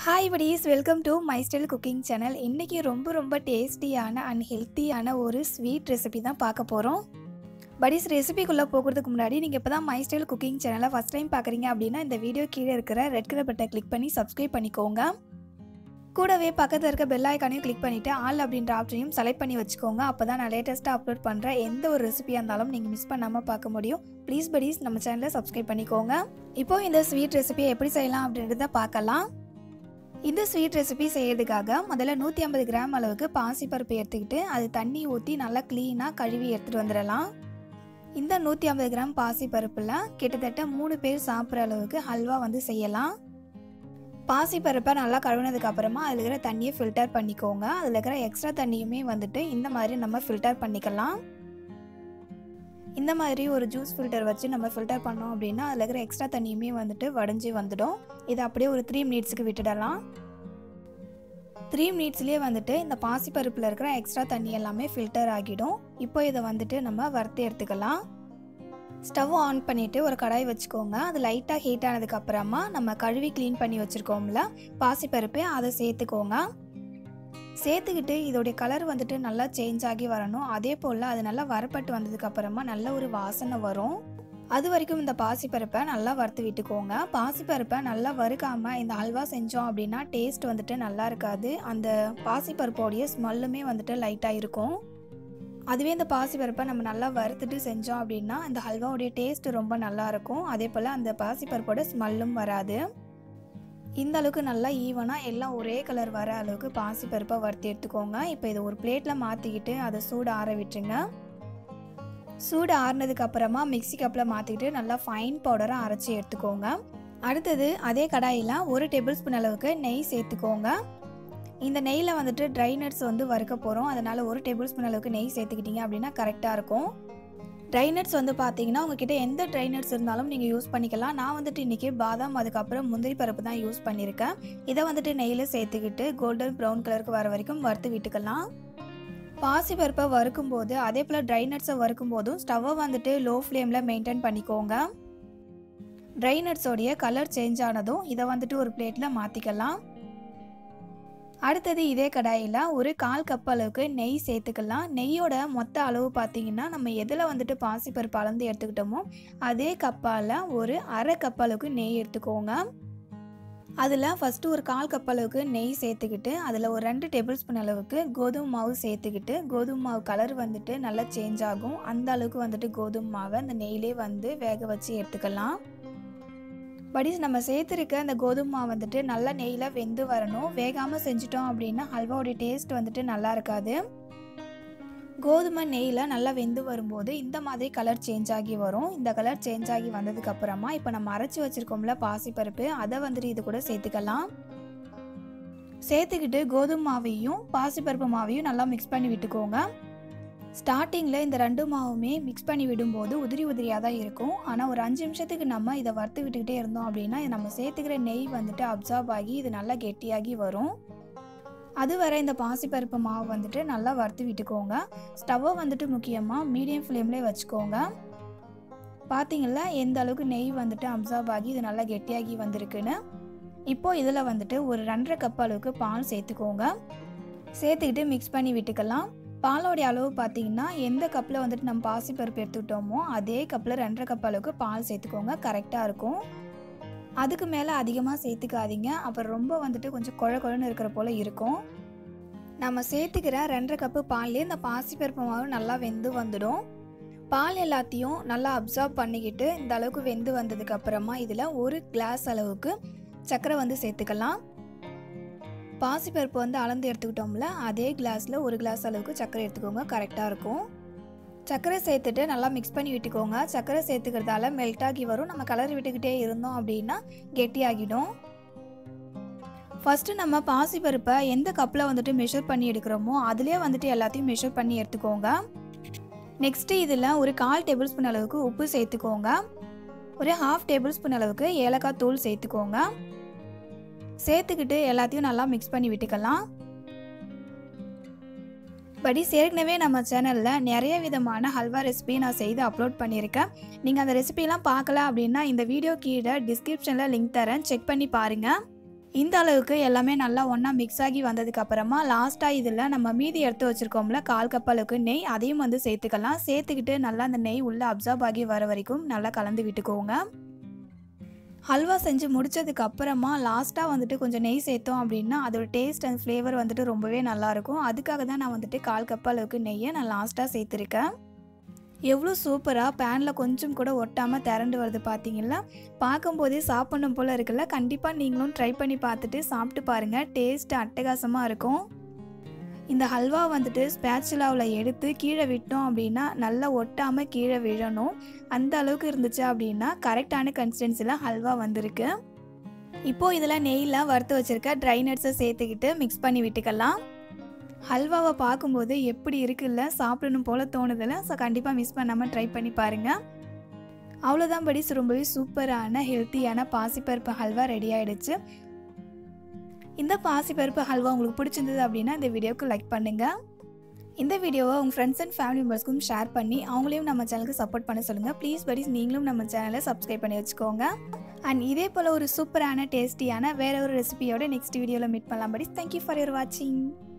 hi buddies welcome to my style cooking channel இன்றைக்கி ரொம்ப ரொம்ப டேஸ்டியான அண்ட் ஹெல்த்தியான ஒரு ஸ்வீட் ரெசிபி தான் பார்க்க போகிறோம் buddies ரெசிபிக்குள்ளே போகிறதுக்கு முன்னாடி நீங்கள் இப்போ தான் மை ஸ்டைல் குக்கிங் சேனலை ஃபஸ்ட் டைம் பார்க்குறீங்க அப்படின்னா இந்த வீடியோ கீழே இருக்கிற ரெட் கலர் பட்டை கிளிக் பண்ணி சப்ஸ்கிரைப் பண்ணிக்கோங்க கூடவே பக்கத்தில் இருக்க பெல் ஐக்கானையும் கிளிக் பண்ணிவிட்டு ஆல் அப்படின்ற ஆப்ஷனையும் செலக்ட் பண்ணி வச்சுக்கோங்க அப்போ தான் நான் லேட்டஸ்ட்டாக அப்லோட் பண்ணுற எந்த ஒரு ரெசிபியாக இருந்தாலும் நீங்கள் மிஸ் பண்ணாமல் பார்க்க முடியும் ப்ளீஸ் buddies நம்ம சேனலை சப்ஸ்கிரைப் பண்ணிக்கோங்க இப்போ இந்த ஸ்வீட் ரெசிபியை எப்படி செய்யலாம் அப்படின்றத பார்க்கலாம் இந்த ஸ்வீட் ரெசிபி செய்யறதுக்காக முதல்ல நூற்றி ஐம்பது கிராம் அளவுக்கு பாசிப்பருப்பு எடுத்துக்கிட்டு அது தண்ணி ஊற்றி நல்லா க்ளீனாக கழுவி எடுத்துகிட்டு வந்துடலாம் இந்த நூற்றி ஐம்பது கிராம் பாசிப்பருப்பில் கிட்டத்தட்ட மூணு பேர் சாப்பிட்ற அளவுக்கு ஹல்வா வந்து செய்யலாம் பாசிப்பருப்பை நல்லா கழுவுனதுக்கு அப்புறமா அதில் இருக்கிற தண்ணியை ஃபில்டர் பண்ணிக்கோங்க அதில் இருக்கிற எக்ஸ்ட்ரா தண்ணியுமே வந்துட்டு இந்த மாதிரி நம்ம ஃபில்டர் பண்ணிக்கலாம் இந்த மாதிரி ஒரு ஜூஸ் ஃபில்டர் வச்சு நம்ம ஃபில்டர் பண்ணோம் அப்படின்னா அதில் இருக்கிற எக்ஸ்ட்ரா தண்ணியுமே வந்துட்டு வடிஞ்சு வந்துடும் இதை அப்படியே ஒரு த்ரீ மினிட்ஸுக்கு விட்டுடலாம் த்ரீ மினிட்ஸ்லேயே வந்துட்டு இந்த பாசிப்பருப்பில் இருக்கிற எக்ஸ்ட்ரா தண்ணி எல்லாமே ஃபில்டர் ஆகிடும் இப்போ இதை வந்துட்டு நம்ம வறுத்து எடுத்துக்கலாம் ஸ்டவ் ஆன் பண்ணிவிட்டு ஒரு கடாய் வச்சுக்கோங்க அது லைட்டாக ஹீட் ஆனதுக்கு அப்புறமா நம்ம கழுவி க்ளீன் பண்ணி வச்சுருக்கோம்ல பாசிப்பருப்பு அதை சேர்த்துக்கோங்க சேர்த்துக்கிட்டு இதோடைய கலர் வந்துட்டு நல்லா சேஞ்ச் ஆகி வரணும் அதே போல் அது நல்லா வரப்பட்டு வந்ததுக்கு அப்புறமா நல்ல ஒரு வாசனை வரும் அது வரைக்கும் இந்த பாசிப்பருப்பை நல்லா வறுத்து விட்டுக்கோங்க பாசிப்பருப்பை நல்லா வறுக்காமல் இந்த அல்வா செஞ்சோம் அப்படின்னா டேஸ்ட் வந்துட்டு நல்லா இருக்காது அந்த பாசிப்பருப்போடைய ஸ்மெல்லுமே வந்துட்டு லைட்டாக இருக்கும் அதுவே இந்த பாசிப்பருப்பை நம்ம நல்லா வறுத்துட்டு செஞ்சோம் அப்படின்னா இந்த ஹல்வாவுடைய டேஸ்ட் ரொம்ப நல்லா இருக்கும் அதே போல் அந்த பாசிப்பருப்போட ஸ்மெல்லும் வராது இந்த அளவுக்கு நல்லா ஈவனாக எல்லாம் ஒரே கலர் வர அளவுக்கு பாசிப்பருப்பை வறுத்து எடுத்துக்கோங்க இப்போ இதை ஒரு பிளேட்டில் மாற்றிக்கிட்டு அதை சூடு ஆற விட்டுருங்க சூடு ஆறுனதுக்கு அப்புறமா மிக்சி கப்பில் மாற்றிக்கிட்டு நல்லா ஃபைன் பவுடராக அரைச்சி எடுத்துக்கோங்க அடுத்தது அதே கடாயில் ஒரு டேபிள் ஸ்பூன் அளவுக்கு நெய் சேர்த்துக்கோங்க இந்த நெய்யில் வந்துட்டு ட்ரை நட்ஸ் வந்து வறுக்க போகிறோம் அதனால் ஒரு டேபிள் ஸ்பூன் அளவுக்கு நெய் சேர்த்துக்கிட்டீங்க அப்படின்னா கரெக்டாக இருக்கும் ட்ரை நட்ஸ் வந்து பார்த்தீங்கன்னா உங்ககிட்ட எந்த ட்ரை நட்ஸ் இருந்தாலும் நீங்கள் யூஸ் பண்ணிக்கலாம் நான் வந்துட்டு இன்றைக்கி பாதாம் அதுக்கப்புறம் முந்திரி பருப்பு தான் யூஸ் பண்ணியிருக்கேன் இதை வந்துட்டு நெய்யில் சேர்த்துக்கிட்டு கோல்டன் ப்ரௌன் கலருக்கு வர வரைக்கும் வறுத்து விட்டுக்கலாம் பாசி பருப்பை வறுக்கும் போது அதே போல் ட்ரை நட்ஸை வறுக்கும் போதும் ஸ்டவ்வை வந்துட்டு லோ ஃப்ளேமில் மெயின்டைன் பண்ணிக்கோங்க ட்ரை நட்ஸோடைய கலர் சேஞ்ச் ஆனதும் இதை வந்துட்டு ஒரு பிளேட்டில் மாற்றிக்கலாம் அடுத்தது இதே கடாயில் ஒரு கால் கப் அளவுக்கு நெய் சேர்த்துக்கலாம் நெய்யோட மொத்த அளவு பார்த்தீங்கன்னா நம்ம எதில் வந்துட்டு பாசிப்பருப்பு அளந்து எடுத்துக்கிட்டோமோ அதே கப்பால் ஒரு அரை கப் அளவுக்கு நெய் எடுத்துக்கோங்க அதில் ஃபஸ்ட்டு ஒரு கால் கப் அளவுக்கு நெய் சேர்த்துக்கிட்டு அதில் ஒரு ரெண்டு டேபிள் ஸ்பூன் அளவுக்கு கோதுமை மாவு சேர்த்துக்கிட்டு கோதுமை மாவு கலர் வந்துட்டு நல்லா சேஞ்ச் ஆகும் அந்த அளவுக்கு வந்துட்டு கோதுமை மாவை அந்த நெய்லே வந்து வேக வச்சு எடுத்துக்கலாம் படிஸ் நம்ம சேர்த்துருக்க அந்த கோதுமை மாவு வந்துட்டு நல்லா நெய்யில் வெந்து வரணும் வேகாமல் செஞ்சிட்டோம் அப்படின்னா ஹல்வாவோடைய டேஸ்ட் வந்துட்டு நல்லா இருக்காது கோதுமை நெய்யில் நல்லா வெந்து வரும்போது இந்த மாதிரி கலர் சேஞ்ச் ஆகி வரும் இந்த கலர் சேஞ்ச் ஆகி வந்ததுக்கு அப்புறமா இப்போ நம்ம அரைச்சி வச்சுருக்கோம்ல பாசிப்பருப்பு அதை வந்துட்டு இது கூட சேர்த்துக்கலாம் சேர்த்துக்கிட்டு கோதுமை மாவையும் பாசிப்பருப்பு மாவையும் நல்லா மிக்ஸ் பண்ணி விட்டுக்கோங்க ஸ்டார்டிங்கில் இந்த ரெண்டு மாவுமே மிக்ஸ் பண்ணி விடும்போது உதிரி உதிரியாக தான் இருக்கும் ஆனால் ஒரு அஞ்சு நிமிஷத்துக்கு நம்ம இதை வறுத்து விட்டுக்கிட்டே இருந்தோம் அப்படின்னா இது நம்ம சேர்த்துக்கிற நெய் வந்துட்டு அப்சார்ப் ஆகி இது நல்லா கெட்டியாகி வரும் அது வரை இந்த பாசிப்பருப்பு மாவு வந்துட்டு நல்லா வறுத்து விட்டுக்கோங்க ஸ்டவ்வை வந்துட்டு முக்கியமாக மீடியம் ஃப்ளேம்லேயே வச்சுக்கோங்க பார்த்தீங்களா எந்த அளவுக்கு நெய் வந்துட்டு அப்சார்ப் ஆகி இது நல்லா கெட்டியாகி வந்திருக்குன்னு இப்போது இதில் வந்துட்டு ஒரு ரெண்டரை கப் அளவுக்கு பால் சேர்த்துக்கோங்க சேர்த்துக்கிட்டு மிக்ஸ் பண்ணி விட்டுக்கலாம் பாலோடைய அளவு பார்த்தீங்கன்னா எந்த கப்பில் வந்துட்டு நம்ம பாசிப்பருப்பு எடுத்துக்கிட்டோமோ அதே கப்பில் ரெண்டரை கப் அளவுக்கு பால் சேர்த்துக்கோங்க கரெக்டாக இருக்கும் அதுக்கு மேலே அதிகமாக சேர்த்துக்காதீங்க அப்புறம் ரொம்ப வந்துட்டு கொஞ்சம் குழ குழன்னு இருக்கிற போல் இருக்கும் நம்ம சேர்த்துக்கிற ரெண்டரை கப்பு பால்லேயே இந்த பாசிப்பருப்பு மாவு நல்லா வெந்து வந்துடும் பால் எல்லாத்தையும் நல்லா அப்சர்வ் பண்ணிக்கிட்டு இந்த அளவுக்கு வெந்து வந்ததுக்கு அப்புறமா இதில் ஒரு கிளாஸ் அளவுக்கு சர்க்கரை வந்து சேர்த்துக்கலாம் பாசிப்பருப்பு வந்து அளந்து எடுத்துக்கிட்டோம்ல அதே கிளாஸில் ஒரு கிளாஸ் அளவுக்கு சர்க்கரை எடுத்துக்கோங்க கரெக்டாக இருக்கும் சர்க்கரை சேர்த்துட்டு நல்லா மிக்ஸ் பண்ணி விட்டுக்கோங்க சர்க்கரை சேர்த்துக்கிறதால மெல்ட் ஆகி வரும் நம்ம கலர் விட்டுக்கிட்டே இருந்தோம் அப்படின்னா கெட்டியாகிடும் ஃபஸ்ட்டு நம்ம பாசிப்பருப்பை எந்த கப்பில் வந்துட்டு மெஷர் பண்ணி எடுக்கிறோமோ அதிலே வந்துட்டு எல்லாத்தையும் மெஷர் பண்ணி எடுத்துக்கோங்க நெக்ஸ்ட்டு இதில் ஒரு கால் டேபிள் ஸ்பூன் அளவுக்கு உப்பு சேர்த்துக்கோங்க ஒரு ஹாஃப் டேபிள் ஸ்பூன் அளவுக்கு ஏலக்காய் தூள் சேர்த்துக்கோங்க சேர்த்துக்கிட்டு எல்லாத்தையும் நல்லா மிக்ஸ் பண்ணி விட்டுக்கலாம் படி ஏற்கனவே நம்ம சேனலில் நிறைய விதமான ஹல்வா ரெசிபி நான் செய்து அப்லோட் பண்ணியிருக்கேன் நீங்கள் அந்த ரெசிபிலாம் பார்க்கல அப்படின்னா இந்த வீடியோ கீழே டிஸ்கிரிப்ஷனில் லிங்க் தரேன் செக் பண்ணி பாருங்கள் இந்த அளவுக்கு எல்லாமே நல்லா ஒன்றா மிக்ஸ் ஆகி வந்ததுக்கு அப்புறமா லாஸ்ட்டாக இதில் நம்ம மீதி எடுத்து வச்சுருக்கோம்ல கால் கப் அளவுக்கு நெய் அதையும் வந்து சேர்த்துக்கலாம் சேர்த்துக்கிட்டு நல்லா அந்த நெய் உள்ளே அப்சர்வ் ஆகி வர வரைக்கும் நல்லா கலந்து விட்டுக்கோங்க ஹல்வா செஞ்சு முடிச்சதுக்கு அப்புறமா லாஸ்ட்டாக வந்துட்டு கொஞ்சம் நெய் சேர்த்தோம் அப்படின்னா அதோட டேஸ்ட் அண்ட் ஃப்ளேவர் வந்துட்டு ரொம்பவே நல்லாயிருக்கும் அதுக்காக தான் நான் வந்துட்டு கால் கப் அளவுக்கு நெய்யை நான் லாஸ்ட்டாக சேர்த்துருக்கேன் எவ்வளோ சூப்பராக பேனில் கொஞ்சம் கூட ஒட்டாமல் திரண்டு வருது பார்த்தீங்களா பார்க்கும்போதே சாப்பிடணும் போல் இருக்குல்ல கண்டிப்பாக நீங்களும் ட்ரை பண்ணி பார்த்துட்டு சாப்பிட்டு பாருங்கள் டேஸ்ட் அட்டகாசமாக இருக்கும் இந்த ஹல்வா வந்துட்டு ஸ்பேச்சுலாவில் எடுத்து கீழே விட்டோம் அப்படின்னா நல்லா ஒட்டாமல் கீழே விழணும் அந்த அளவுக்கு இருந்துச்சு அப்படின்னா கரெக்டான கன்சிஸ்டன்சியில் ஹல்வா வந்திருக்கு இப்போது இதில் நெய்யில் வறுத்து வச்சுருக்க ட்ரை நட்ஸை சேர்த்துக்கிட்டு மிக்ஸ் பண்ணி விட்டுக்கலாம் ஹல்வாவை பார்க்கும்போது எப்படி இருக்குல்ல சாப்பிடணும் போல் தோணுதில்ல ஸோ கண்டிப்பாக மிஸ் பண்ணாமல் ட்ரை பண்ணி பாருங்கள் அவ்வளோதான் படி ரொம்பவே சூப்பரான ஹெல்த்தியான பாசிப்பருப்பு ஹல்வா ரெடி ஆகிடுச்சு இந்த பாசிப்பருப்பு ஹல்வா உங்களுக்கு பிடிச்சிருந்தது அப்படின்னா இந்த வீடியோவுக்கு லைக் பண்ணுங்கள் இந்த வீடியோவை உங்கள் ஃப்ரெண்ட்ஸ் அண்ட் ஃபேமிலி மெம்பர்ஸ்க்கும் ஷேர் பண்ணி அவங்களையும் நம்ம சேனலுக்கு சப்போர்ட் பண்ண சொல்லுங்கள் ப்ளீஸ் படிஸ் நீங்களும் நம்ம சேனலை சப்ஸ்கிரைப் பண்ணி வச்சுக்கோங்க அண்ட் இதே போல் ஒரு சூப்பரான டேஸ்டியான வேற ஒரு ரெசிபியோட நெக்ஸ்ட் வீடியோவில் மீட் பண்ணலாம் படிஸ் தேங்க்யூ ஃபார் யுவர் வாட்சிங்